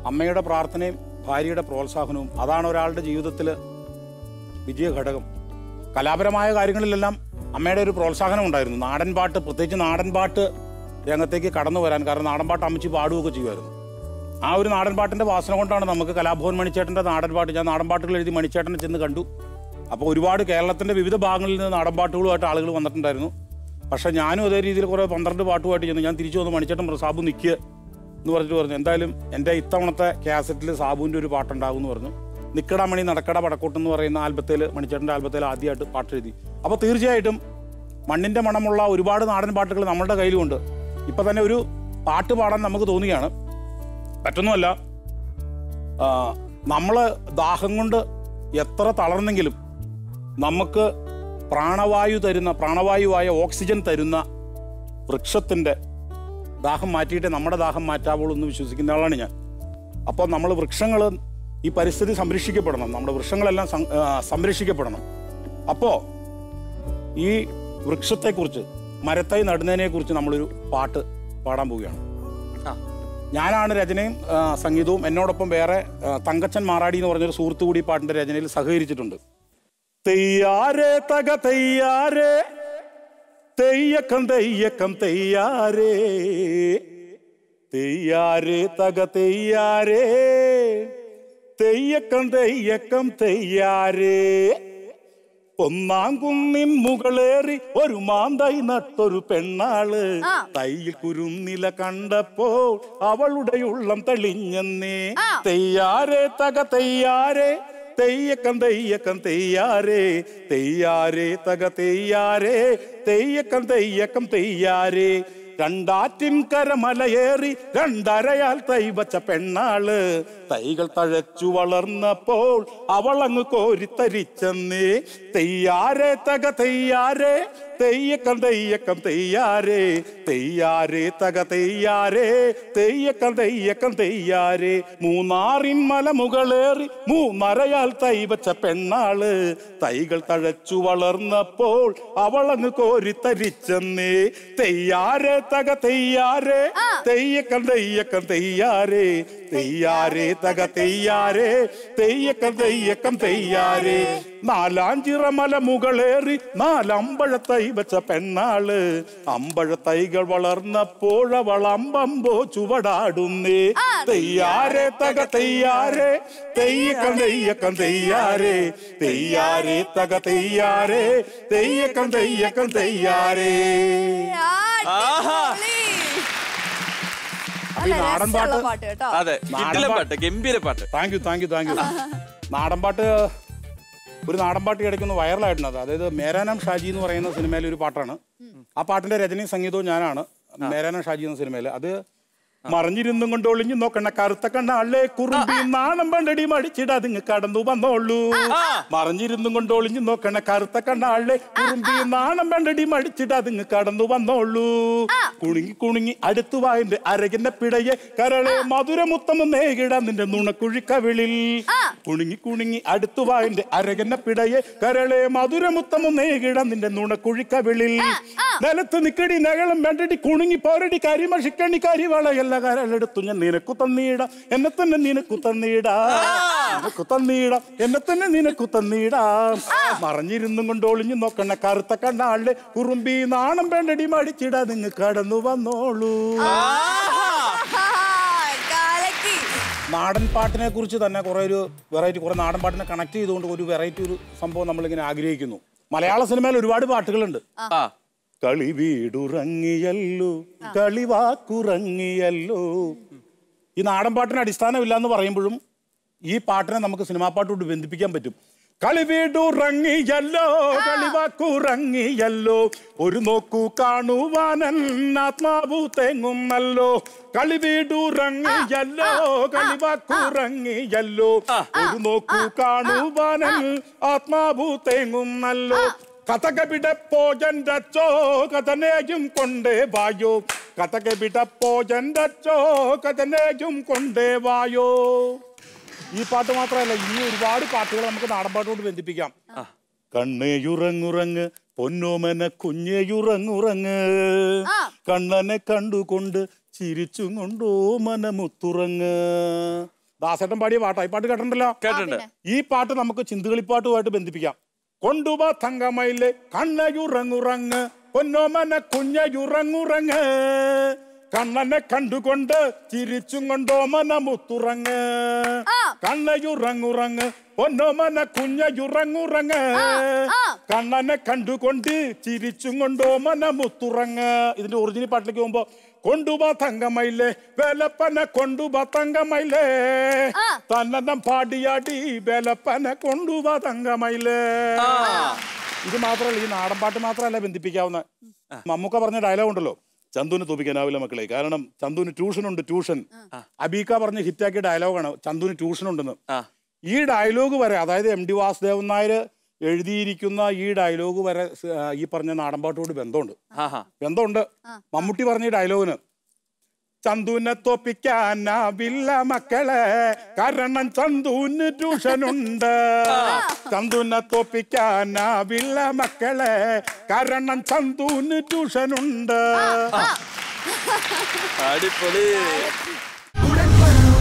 അമ്മയുടെ പ്രാർത്ഥനയും ഭാര്യയുടെ പ്രോത്സാഹനവും അതാണ് ഒരാളുടെ ജീവിതത്തിൽ വിജയ ഘടകം കലാപരമായ കാര്യങ്ങളിലെല്ലാം അമ്മയുടെ ഒരു പ്രോത്സാഹനം ഉണ്ടായിരുന്നു നാടൻ പാട്ട് പ്രത്യേകിച്ച് നാടൻ പാട്ട് രംഗത്തേക്ക് കടന്നു വരാൻ കാരണം നാടൻ പാട്ട് അമ്മച്ചി പാടുകയൊക്കെ ചെയ്യുമായിരുന്നു ആ ഒരു നാടൻ പാട്ടിന്റെ വാസന കൊണ്ടാണ് നമുക്ക് കലാഭവൻ മണിച്ചേട്ടന്റെ നാടൻ പാട്ട് ഞാൻ നാടൻ പാട്ടുകൾ എഴുതി മണിച്ചേട്ടനെ ചെന്ന് കണ്ടു അപ്പോൾ ഒരുപാട് കേരളത്തിന്റെ വിവിധ ഭാഗങ്ങളിൽ നിന്ന് നാടൻ പാട്ടുകളുമായിട്ട് ആളുകൾ വന്നിട്ടുണ്ടായിരുന്നു പക്ഷേ ഞാനും അതേ രീതിയിൽ കുറേ പന്ത്രണ്ട് പാട്ടുമായിട്ട് ചെന്നു ഞാൻ തിരിച്ചു വന്ന് മണിച്ചേട്ടൻ പറഞ്ഞു, സാബു നിൽക്കുക എന്ന് പറഞ്ഞിട്ട് പറഞ്ഞു എന്തായാലും എൻ്റെ ഇത്തവണത്തെ കാസറ്റിൽ സാബുവിൻ്റെ ഒരു പാട്ടുണ്ടാകും എന്ന് പറഞ്ഞു നിക്കട മണി നടക്കട പടക്കൂട്ട് എന്ന് പറയുന്ന ആൽബത്തിൽ മണിച്ചേട്ടൻ്റെ ആൽബത്തിൽ ആദ്യമായിട്ട് പാട്ട് എഴുതി അപ്പോൾ തീർച്ചയായിട്ടും മണ്ണിൻ്റെ മണമുള്ള ഒരുപാട് നാടൻ പാട്ടുകൾ നമ്മളുടെ കയ്യിലുമുണ്ട് ഇപ്പം തന്നെ ഒരു പാട്ട് പാടാൻ നമുക്ക് തോന്നുകയാണ് പറ്റുന്നുമല്ല നമ്മൾ ദാഹം കൊണ്ട് എത്ര തളർന്നെങ്കിലും നമുക്ക് പ്രാണവായു തരുന്ന പ്രാണവായുവായ ഓക്സിജൻ തരുന്ന വൃക്ഷത്തിൻ്റെ ദാഹം മാറ്റിയിട്ട് നമ്മുടെ ദാഹം മാറ്റാവുള്ളൂ എന്ന് വിശ്വസിക്കുന്ന ആളാണ് ഞാൻ അപ്പോൾ നമ്മൾ വൃക്ഷങ്ങൾ ഈ പരിസ്ഥിതി സംരക്ഷിക്കപ്പെടണം നമ്മുടെ വൃക്ഷങ്ങളെല്ലാം സം- ആ, സംരക്ഷിക്കപ്പെടണം അപ്പോൾ ഈ വൃക്ഷത്തെക്കുറിച്ച് മരത്തൈ നടുന്നതിനെക്കുറിച്ച് നമ്മളൊരു പാട്ട് പാടാൻ പോവുകയാണ് ആ. ഞാനാണ് രചനയും ആ, സംഗീതവും എന്നോടൊപ്പം വേറെ ആ, തങ്കച്ചൻ മാറാടി എന്ന് പറഞ്ഞൊരു സുഹൃത്തു കൂടി ഈ പാട്ടിന്റെ രചനയിൽ സഹകരിച്ചിട്ടുണ്ട് തെയ്യാരേ തക തെയ്യാരേ തെയ്യക്കം തെയ്യക്കം തെയ്യാരേ തെയ്യാരേ തക തെയ്യാരേ തെയ്യക്കം തെയ്യക്കം തെയ്യാരേ ഒന്നാം കുന്നിൻ മുകളേറി ഒരു മാന്തൈ നട്ടൊരു പെണ്ണാള് ആ. തൈയിൽ കുരുന്നില കണ്ടപ്പോൾ അവളുടെ ഉള്ളം തെളിഞ്ഞെന്നേ ആ. തെയ്യാരേ തക തെയ്യാരേ തെയ്യക്കം തെയ്യക്കം തെയ്യാരേ തെയ്യാരേ തക തെയ്യാരേ തെയ്യക്കം തെയ്യക്കം തെയ്യാരേ രണ്ടാറ്റിൻ കരമലയേറി രണ്ടരയാൽ തൈ വച്ച പെണ്ണാള് തൈകൾ തഴച്ചു വളർന്നപ്പോൾ അവളങ്ങ് കോരിത്തരിച്ചെന്നേ തെയ്യാരേ തക തെയ്യാരേ തെയ്യക്കം തെയ്യക്കം തെയ്യാരേ തെയ്യാരേ തക തെയ്യാരേ തെയ്യക്കം തെയ്യക്കം തെയ്യാരേ മൂന്നാറിൻ മലമുകളേറി മൂന്നരയാൽ തൈ വച്ച പെണ്ണാള് തൈകൾ തഴച്ചു വളർന്നപ്പോൾ അവളങ്ങ് കോരിത്തരിച്ചെന്നേ തെയ്യാരേ തക തെയ്യാരേ ആ. തെയ്യക്കം തെയ്യക്കം തെയ്യാരേ തെയ്യാരേ തക തെയ്യാരേ തെയ്യക്കം തെയ്യക്കം തെയ്യാരേ നാലാഞ്ചിറ മല മുകളേറി നാലമ്പഴ തൈ വെച്ച പെണ്ണാള് അമ്പഴ തൈകൾ വളർന്നപ്പോഴവൾ അമ്പമ്പോ ചുവടാടുന്നേ ആ, തെയ്യാരേ തക തെയ്യാരേ തെയ്യക്കം തെയ്യക്കം തെയ്യാരേ തെയ്യാരേ തക തെയ്യാരേ തെയ്യക്കം തെയ്യക്കം തെയ്യാരേ ആഹാ. അപ്പൊ ഈ നാടൻ പാട്ട് പാട്ട് കേട്ടോ അതെ നാടൻ കിടിലൻ പാ- പാട്ട് ഗംഭീര പാട്ട് thank you thank you thank you നാടൻ പാട്ട് ഒരു നാടൻ പാട്ട് ഇടയ്ക്കൊന്ന് വൈറലായിട്ടുണ്ട് അതായത് മേരാനാം ഷാജി എന്ന് പറയുന്ന സിനിമയിലെ ഒരു പാട്ടാണ് ആ പാട്ടിന്റെ രചനയും സംഗീതവും ഞാനാണ് മേരാനാം ഷാജി എന്ന സിനിമയിൽ അത് മറിഞ്ഞിരുന്നും കൊണ്ട് ഒളിഞ്ഞു നോക്കണ കറുത്ത കണ്ണാളെ കുറുമ്പി നാണം പണ്ടടി മടിച്ചിടാതിങ് കടന്നു വന്നോളൂ മറിഞ്ഞിരുന്നും കൊണ്ട് ഒളിഞ്ഞു നോക്കണ കറുത്ത കണ്ണാളെ കുറുമ്പി നാണം പണ്ടടി മടിച്ചിടാതിങ് കടന്നു വന്നോളൂ കുണുങ്ങി കുണുങ്ങി അടുത്തു വായന്റെ അരകിന്റെ പിടയെ കരളെ മധുരമുത്തമ നേകിടാൻ നിന്റെ നുണക്കുഴിക്കവിളിൽ കുണുങ്ങി കുണുങ്ങി അടുത്തു വായന്റെ അരകന്ന പിടയെ കരളെ മധുരമുത്തമ നേകിടാൻ നിന്റെ നുണക്കുഴിക്കവിളിൽ നിലത്ത് നിക്കടി നകളം വേണ്ടടി കുണുങ്ങി പോരടി കരിമഷിക്കണി കരിവളയല്ല കരളെടുത്തു ഞാൻ നിനക്കു തന്നീട എന്നെ തന്നെ നിനക്കു തന്നീട നിനക്കു തന്നീട എന്നെ തന്നെ നിനക്കു തന്നീട മറഞ്ഞിരുന്നും കൊണ്ട് ഒളിഞ്ഞു നോക്കണ കറുത്ത കണ്ണാളിലെ കുറുമ്പി നാണം വേണ്ടടി മടിച്ചിട നിങ്ങ കടന്നു വന്നോളൂ കാലക്കി നാടൻ പാട്ടിനെ കുറിച്ച് തന്നെ കുറെ ഒരു വെറൈറ്റി കുറെ നാടൻ പാട്ടിനെ കണക്ട് ചെയ്തുകൊണ്ട് ഒരു വെറൈറ്റി ഒരു സംഭവം നമ്മളിങ്ങനെ ആഗ്രഹിക്കുന്നു മലയാള സിനിമയിൽ ഒരുപാട് പാട്ടുകളുണ്ട് ആ കളി വീടുറങ്ങിയല്ലോ കളിവാക്കുറങ്ങിയല്ലോ ഈ നാടൻ പാട്ടിന് അടിസ്ഥാനമില്ല എന്ന് പറയുമ്പോഴും ഈ പാട്ടിനെ നമുക്ക് സിനിമാ പാട്ടോട് ബന്ധിപ്പിക്കാൻ പറ്റും കളി വീടുറങ്ങിയല്ലോ കളിവാക്കുറങ്ങിയല്ലോ ഒരു നോക്കു കാണുവാനൻ ആത്മാവു തേങ്ങുന്നല്ലോ കളി വീടുറങ്ങിയല്ലോ കളിവാക്കുറങ്ങിയല്ലോ ഒരു നോക്കു കാണുവാനൻ ആത്മാവു തേങ്ങുന്നല്ലോ കഥക വിടപ്പോ ജൻ്റച്ചോ കഥനേയും കൊണ്ടേ വായോ കഥക വിടപ്പോ ജൻ്റച്ചോ കഥനേയും കൊണ്ടേ വായോ ഈ പാട്ട് മാത്രമല്ല ഇനി ഒരുപാട് പാട്ടുകൾ നമുക്ക് നാടൻപാട്ടോട് ബന്ധിപ്പിക്കാം കണ്ണേയുറങ്ങുറങ്ങ് പൊന്നോമന കുഞ്ഞേയുറങ്ങുറങ്ങ് ആ. കണ്ണനെ കണ്ടുകൊണ്ട് ചിരിച്ചും കൊണ്ടോ മനമുത്തുറങ്ങ് ദാസേട്ടൻ പാടിയ പാട്ടാ ഈ പാട്ട് കേട്ടിട്ടുണ്ടല്ലോ കേട്ടിട്ടുണ്ട് ഈ പാട്ട് നമുക്ക് ചിന്തുകളിപ്പാട്ടുമായിട്ട് ബന്ധിപ്പിക്കാം കൊണ്ടുവാ തങ്കമയിലെ കണ്ണയുറങ്ങുറങ്ങ് പൊന്നോമന കുഞ്ഞയുറങ്ങുറങ്ങ് കണ്ണനെ കണ്ടുകൊണ്ട് ചിരിച്ചും കൊണ്ടോ മനമുത്തുറങ്ങ് ആ. കണ്ണയുറങ്ങുറങ്ങ് പൊന്നോമന കുഞ്ഞയുറങ്ങുറങ്ങ് ആ. കണ്ണനെ കണ്ടുകൊണ്ട് ചിരിച്ചും കൊണ്ടോ മനമുത്തുറങ്ങ് ഇതിന്റെ ഒറിജിനൽ പാട്ടിലേക്ക് പോകുമ്പോ കൊണ്ടുവാ തങ്കമയിലെ വേലപ്പന കൊണ്ടുവാ തങ്കമയിലേ ആ. തന്നെന്നം പാടിയാടി വേലപ്പന കൊണ്ടുവാ തങ്കമയിലേ ആ ഇത് മാത്രമല്ല ഈ നാടൻ പാട്ട് മാത്രമല്ല ബന്ധിപ്പിക്കാവുന്ന മമ്മൂക്ക പറഞ്ഞ ഡയലോഗ് ഉണ്ടല്ലോ ചന്തുവിന് തോപ്പിക്കാനാവില്ല മക്കളെ കാരണം ചന്തുവിന് ട്യൂഷൻ ഉണ്ട് ട്യൂഷൻ അബീക്ക പറഞ്ഞ് ഹിറ്റാക്കിയ ഡയലോഗാണ് ചന്തുവിന് ട്യൂഷൻ ഉണ്ടെന്ന് ആ ഈ ഡയലോഗ് വരെ അതായത് എം ഡി വാസുദേവൻ നായർ എഴുതിയിരിക്കുന്ന ഈ ഡയലോഗ് വരെ സ്- ആ, ഈ പറഞ്ഞ നാടൻപാട്ടോട് ബന്ധമുണ്ട് ആഹാ ബന്ധമുണ്ട് മമ്മൂട്ടി പറഞ്ഞ ഈ ഡയലോഗിന് ചന്തുവിനെ തോപ്പിക്കാനാവില്ല മക്കളെ കാരണം ചന്തുവിന് ട്യൂഷനുണ്ട് ചന്തുവിനെ തോപ്പിക്കാനാവില്ല മക്കളെ കാരണം ചന്തുവിന് ട്യൂഷനുണ്ട് അടിപൊളി ഉടൻ വരൂ